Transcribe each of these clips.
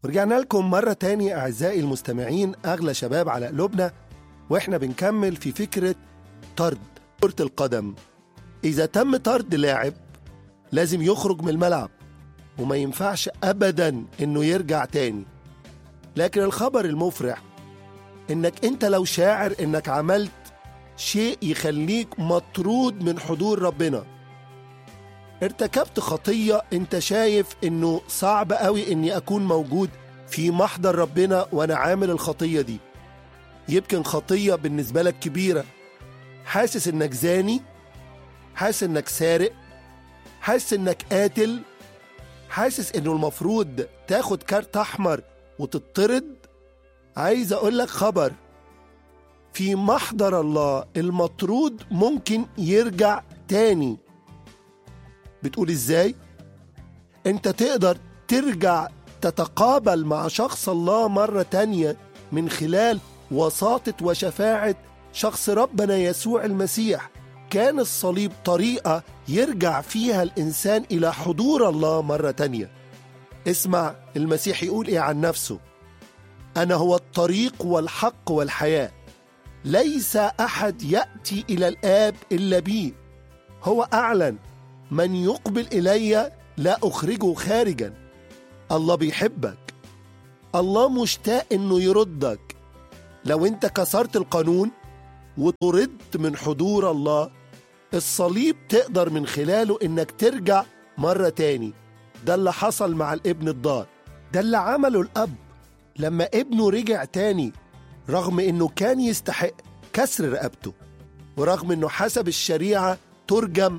ورجعنا لكم مرة تاني أعزائي المستمعين أغلى شباب على قلوبنا وإحنا بنكمل في فكرة طرد كرة القدم إذا تم طرد لاعب لازم يخرج من الملعب وما ينفعش أبدا إنه يرجع تاني لكن الخبر المفرح إنك أنت لو شاعر إنك عملت شيء يخليك مطرود من حضور ربنا ارتكبت خطية انت شايف انه صعب قوي اني اكون موجود في محضر ربنا وانا عامل الخطية دي يمكن خطية بالنسبة لك كبيرة حاسس انك زاني حاسس انك سارق حاسس انك قاتل حاسس انه المفروض تاخد كارت احمر وتطرد عايز اقول لك خبر في محضر الله المطرود ممكن يرجع تاني بتقول ازاي انت تقدر ترجع تتقابل مع شخص الله مرة تانية من خلال وساطة وشفاعة شخص ربنا يسوع المسيح كان الصليب طريقة يرجع فيها الإنسان إلى حضور الله مرة تانية اسمع المسيح يقول إيه عن نفسه أنا هو الطريق والحق والحياة ليس أحد يأتي إلى الآب إلا بي هو أعلن من يقبل إلي لا أخرجه خارجا الله بيحبك الله مشتاق إنه يردك لو أنت كسرت القانون وطردت من حضور الله الصليب تقدر من خلاله إنك ترجع مرة تاني ده اللي حصل مع الابن الضال ده اللي عمله الأب لما ابنه رجع تاني رغم إنه كان يستحق كسر رقبته ورغم إنه حسب الشريعة ترجم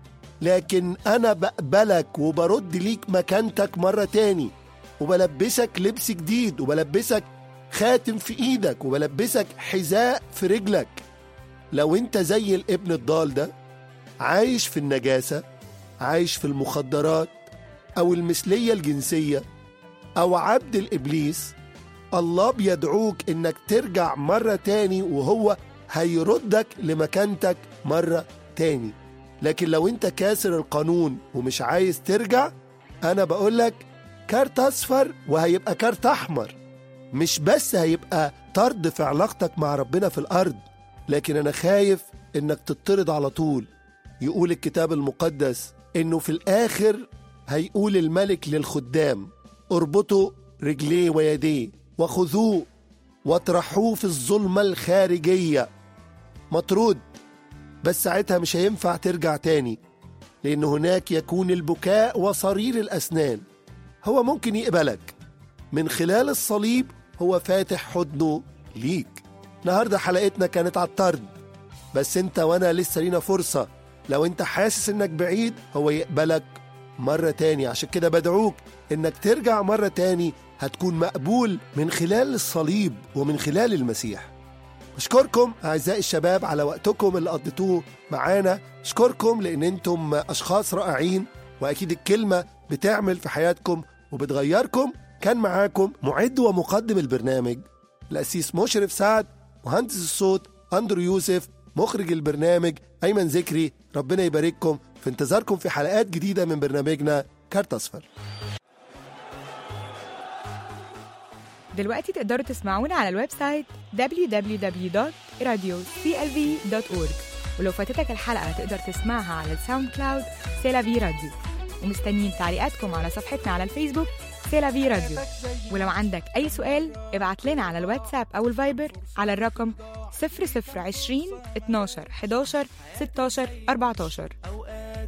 لكن أنا بقبلك وبرد ليك مكانتك مرة تاني وبلبسك لبس جديد وبلبسك خاتم في إيدك وبلبسك حذاء في رجلك لو أنت زي الابن الضال ده عايش في النجاسة عايش في المخدرات أو المثلية الجنسية أو عبد الإبليس الله بيدعوك إنك ترجع مرة تاني وهو هيردك لمكانتك مرة تاني لكن لو انت كاسر القانون ومش عايز ترجع انا بقولك كارت اصفر وهيبقى كارت احمر مش بس هيبقى طرد في علاقتك مع ربنا في الارض لكن انا خايف انك تطرد على طول يقول الكتاب المقدس انه في الاخر هيقول الملك للخدام اربطوا رجليه ويديه وخذوه واطرحوه في الظلمه الخارجيه مطرود بس ساعتها مش هينفع ترجع تاني لأن هناك يكون البكاء وصرير الأسنان هو ممكن يقبلك من خلال الصليب هو فاتح حضنه ليك النهاردة حلقتنا كانت على الطرد بس انت وانا لسه لينا فرصة لو انت حاسس انك بعيد هو يقبلك مرة تاني عشان كده بدعوك انك ترجع مرة تاني هتكون مقبول من خلال الصليب ومن خلال المسيح أشكركم أعزائي الشباب على وقتكم اللي قضيتوه معانا أشكركم لأن أنتم أشخاص رائعين وأكيد الكلمة بتعمل في حياتكم وبتغيركم كان معاكم معد ومقدم البرنامج الأسيس مشرف سعد مهندس الصوت أندرو يوسف مخرج البرنامج أيمن ذكري ربنا يبارككم في انتظاركم في حلقات جديدة من برنامجنا كارت أصفر دلوقتي تقدروا تسمعونا على الويب سايت www.radioclv.org ولو فاتتك الحلقة تقدر تسمعها على الساوند كلاود سيلافي راديو ومستنيين تعليقاتكم على صفحتنا على الفيسبوك سيلافي راديو ولو عندك أي سؤال ابعت لنا على الواتساب أو الفايبر على الرقم 0020 12 11 16 14